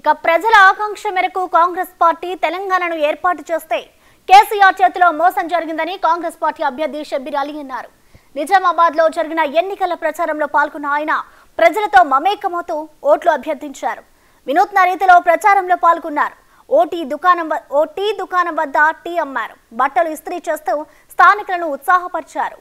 ఇక ప్రజల ఆకాంక్ష మేరకు కాంగ్రెస్ పార్టీ తెలంగాణను ఏర్పాటు చేస్తే కేసీఆర్ చేతిలో మోసం జరిగిందని కాంగ్రెస్ పార్టీ అభ్యర్థి షబ్బీర్ అలీ అన్నారు నిజామాబాద్ లో జరిగిన ఎన్నికల ప్రచారంలో పాల్గొన్న ఆయన ప్రజలతో మమేకమవుతూ ఓట్లు అభ్యర్థించారు వినూత్న రీతిలో ప్రచారంలో పాల్గొన్నారు ఓటీ దుకాణం వ- ఓ టీ దుకాణం వద్ద టీ అమ్మారు బట్టలు ఇస్త్రీ చేస్తూ స్థానికులను ఉత్సాహపరిచారు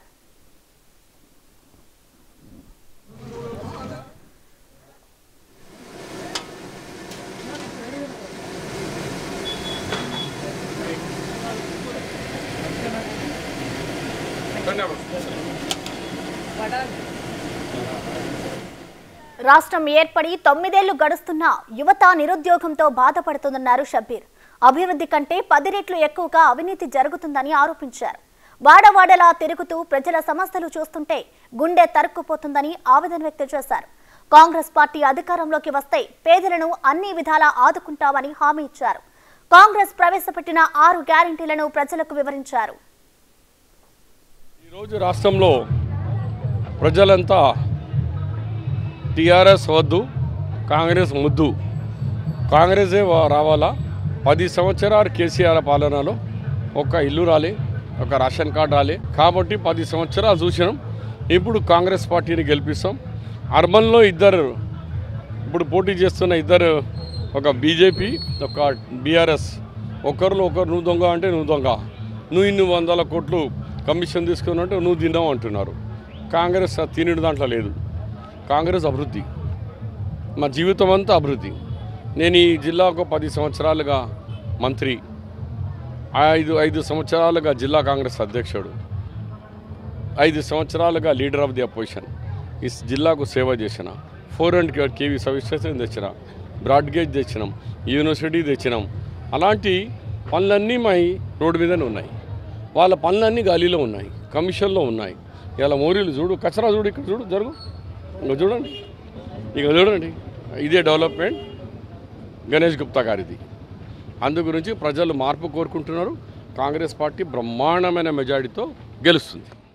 రాష్ట్రం ఏర్పడి తొమ్మిదేళ్లు గడుస్తున్నా యువత నిరుద్యోగంతో బాధపడుతుందన్నారు షబ్బీర్ అభివృద్ధి కంటే పది రెట్లు ఎక్కువగా అవినీతి జరుగుతుందని ఆరోపించారు వాడవాడలా తిరుగుతూ ప్రజల సమస్యలు చూస్తుంటే గుండె తరుక్కుపోతుందని ఆవేదన వ్యక్తం చేశారు కాంగ్రెస్ పార్టీ అధికారంలోకి వస్తే పేదలను అన్ని విధాలా ఆదుకుంటామని హామీ ఇచ్చారు కాంగ్రెస్ ప్రవేశపెట్టిన ఆరు గ్యారంటీలను ప్రజలకు వివరించారు ఈరోజు రాష్ట్రంలో ప్రజలంతా టీఆర్ఎస్ వద్దు కాంగ్రెస్ ముద్దు కాంగ్రెసే వా- రావాలా పది సంవత్సరాలు కేసీఆర్ పాలనలో ఒక ఇల్లు రాలే ఒక రేషన్ కార్డు రాలే కాబట్టి పది సంవత్సరాలు చూసినాం ఇప్పుడు కాంగ్రెస్ పార్టీని గెలిపిస్తాం అర్బన్లో ఇద్దరు ఇప్పుడు పోటీ చేస్తున్న ఇద్దరు ఒక బీజేపీ ఒక బీఆర్ఎస్ ఒకరిలో ఒకరు నువ్వు దొంగ అంటే నువ్వు దొంగ నువ్వు ఇన్ని వందల కోట్లు కమిషన్ తీసుకున్నట్టు నువ్వు తిన్నావు అంటున్నారు కాంగ్రెస్ ఆ తినడు దాంట్లో లేదు కాంగ్రెస్ అభివృద్ధి మా జీవితం అంతా అభివృద్ధి నేను ఈ జిల్లాకు పది సంవత్సరాలుగా మంత్రి ఐదు ఐదు సంవత్సరాలుగా జిల్లా కాంగ్రెస్ అధ్యక్షుడు ఐదు సంవత్సరాలుగా లీడర్ ఆఫ్ ది అపోజిషన్ ఈ జిల్లాకు సేవ చేసిన four hundred KV service station తెచ్చిన బ్రాడ్ గేజ్ తెచ్చినాం యూనివర్సిటీ తెచ్చినాం అలాంటి పనులన్నీ మా ఈ రోడ్డు మీదనే ఉన్నాయి వాళ్ళ పనులన్నీ గాలిలో ఉన్నాయి కమిషన్లో ఉన్నాయి ఇలా మోరీలు చూడు కచరా చూడు ఇక్కడ చూడు జరుగు ఇంకా చూడండి ఇక చూడండి ఇదే డెవలప్మెంట్ గణేష్ గుప్తా గారిది అందు గురించి ప్రజలు మార్పు కోరుకుంటున్నారు కాంగ్రెస్ పార్టీ బ్రహ్మాండమైన మెజారిటీతో గెలుస్తుంది